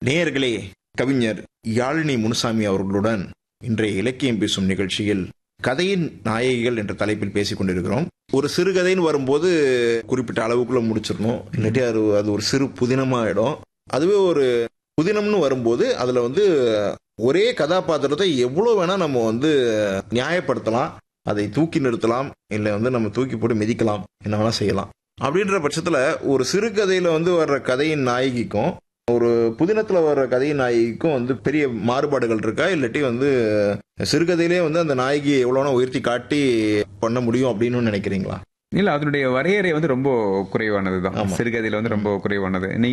நேயர்களே கவிஞர் யாழினி முனுசாமி அவர்களுடன் இன்றைய இலக்கியம் பேசும் நிகழ்ச்சியில் கதையின் நாயகிகள் என்ற தலைப்பில் பேசிக் கொண்டிருக்கிறோம் ஒரு சிறுகதைன்னு வரும்போது குறிப்பிட்ட அளவுக்குள்ள முடிச்சிடணும் இல்லாட்டி அது அது ஒரு சிறு புதினமாயிடும் அதுவே ஒரு புதினம்னு வரும்போது அதுல வந்து ஒரே கதாபாத்திரத்தை எவ்வளவு வேணா நம்ம வந்து நியாயப்படுத்தலாம் அதை தூக்கி நிறுத்தலாம் இல்லை வந்து நம்ம தூக்கி போட்டு மிதிக்கலாம் என்ன வேணா செய்யலாம் அப்படின்ற பட்சத்துல ஒரு சிறுகதையில வந்து வர்ற கதையின் நாயகிக்கும் ஒரு புதினத்துல வர்ற கதையின் நாயகிக்கும் வந்து பெரிய மாறுபாடுகள் இருக்கா இல்லாட்டி வந்து சிறுகதையிலே வந்து அந்த நாயகியை எவ்வளோனா உயர்த்தி காட்டி பண்ண முடியும் அப்படின்னு நினைக்கிறீங்களா இல்ல அதனுடைய வரையறை வந்து ரொம்ப குறைவானதுதான் ஆமா. சிறுகதையில வந்து ரொம்ப குறைவானது